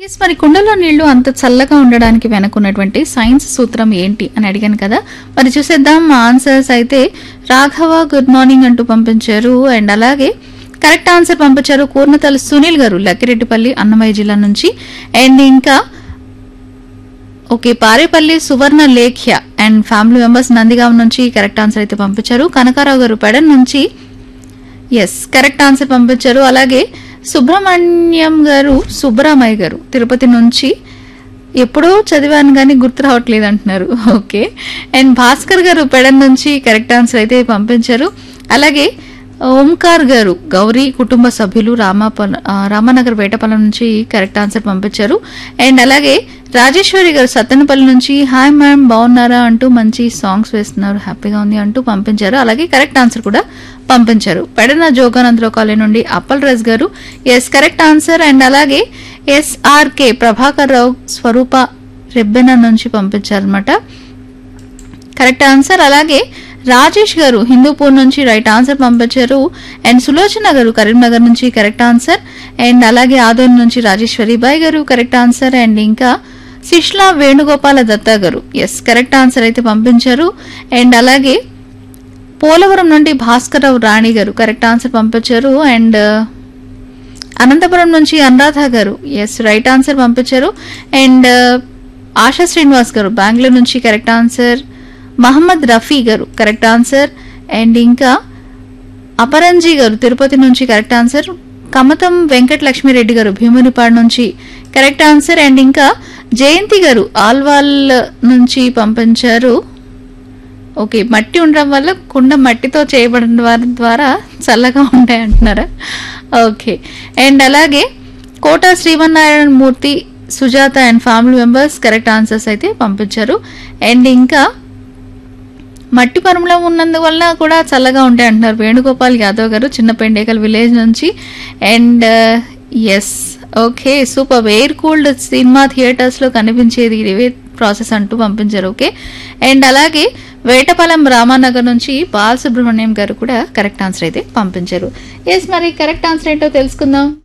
yes మరి కుండలో నీళ్లు అంత చల్లగా ఉండడానికి వెనకున్నటువంటి సైన్స్ సూత్రం ఏంటి అని అడిగాను కదా మరి చూసేద్దాం మా ఆన్సర్స్ అయితే రాఘవ గుడ్ మార్నింగ్ అంటూ పంపించారు అండ్ అలాగే కరెక్ట్ ఆన్సర్ పంపించారు కూర్నతల సునీల్ గారు లక్కిరెడ్డిపల్లి అన్నమయ్య జిల్లా నుంచి అండ్ ఇంకా okay Parepalli Suvarna Lekhya and family members Nandigam నుంచి కరెక్ట్ ఆన్సర్ అయితే పంపించారు కనకారావు గారు పెడన్ నుంచి ఎస్ కరెక్ట్ ఆన్సర్ పంపించారు అలాగే సుబ్రహ్మణ్యం గారు సుబ్బరామయ్య గారు తిరుపతి నుంచి ఎప్పుడో చదివాను కానీ గుర్తు రావట్లేదు అంటున్నారు ఓకే అండ్ భాస్కర్ గారు పెడన్ నుంచి కరెక్ట్ ఆన్సర్ అయితే పంపించారు అలాగే ఓంకార్ గారు గౌరీ కుటుంబ సభ్యులు రామాపల ఆ, రామానగర్ వేటపల్లి నుంచి కరెక్ట్ ఆన్సర్ పంపించారు అండ్ అలాగే రాజేశ్వరి గారు సత్తెనపల్లి నుంచి హాయ్ మ్యామ్ బాగున్నారా అంటూ మంచి సాంగ్స్ వేస్తున్నారు హ్యాపీగా ఉంది అంటూ పంపించారు అలాగే కరెక్ట్ ఆన్సర్ కూడా పంపించారు పెడన జోగానందరావు కాలనీ నుండి Appal Raj garu yes correct answer and అలాగే ఎస్ఆర్కే ప్రభాకర్ రావు స్వరూప రెబ్బెన నుంచి పంపించారనమాట కరెక్ట్ ఆన్సర్ అలాగే రాజేష్ గారు హిందూపూర్ నుంచి రైట్ ఆన్సర్ పంపించారు అండ్ సులోచన గారు కరీంనగర్ నుంచి కరెక్ట్ ఆన్సర్ అండ్ అలాగే ఆదోన్ నుంచి Rajeshwari Bai garu correct answer and ఇంకా శిష్లా వేణుగోపాల దత్తా గారు ఎస్ కరెక్ట్ ఆన్సర్ అయితే పంపించారు అండ్ అలాగే పోలవరం నుండి భాస్కరరావు రాణి గారు కరెక్ట్ ఆన్సర్ పంపించారు అండ్ అనంతపురం నుంచి Anuradha garu yes right answer పంపించారు అండ్ ఆశా శ్రీనివాస్ గారు బెంగళూరు నుంచి కరెక్ట్ ఆన్సర్ మహమ్మద్ రఫీ గారు కరెక్ట్ ఆన్సర్ అండ్ ఇంకా అపరంజి గారు తిరుపతి నుంచి కరెక్ట్ ఆన్సర్ కమతం వెంకట లక్ష్మిరెడ్డి గారు భీమునిపాడు నుంచి కరెక్ట్ ఆన్సర్ అండ్ ఇంకా జయంతి గారు ఆల్వాల్ నుంచి పంపించారు ఓకే మట్టి ఉండడం వల్ల కుండ మట్టితో చేయబడిన వారి ద్వారా చల్లగా ఉంటాయి అంటున్నారా ఓకే అండ్ అలాగే Kota Srimannarayana Murthy Sujatha and family members correct answers అయితే పంపించారు అండ్ ఇంకా మట్టి పరుములో ఉన్నందువల్ల కూడా చల్లగా ఉంటాయి అంటున్నారు వేణుగోపాల్ యాదవ్ గారు చిన్న పెండేకల్ విలేజ్ నుంచి and yes okay super air cooled cinema theatres లో కనిపించేది ఇవే ప్రాసెస్ అంటూ పంపించారు ఓకే అండ్ అలాగే వేటపాలెం రామానగర్ నుంచి బాలసుబ్రహ్మణ్యం గారు కూడా కరెక్ట్ ఆన్సర్ అయితే పంపించారు ఎస్ మరి కరెక్ట్ ఆన్సర్ ఏంటో తెలుసుకుందాం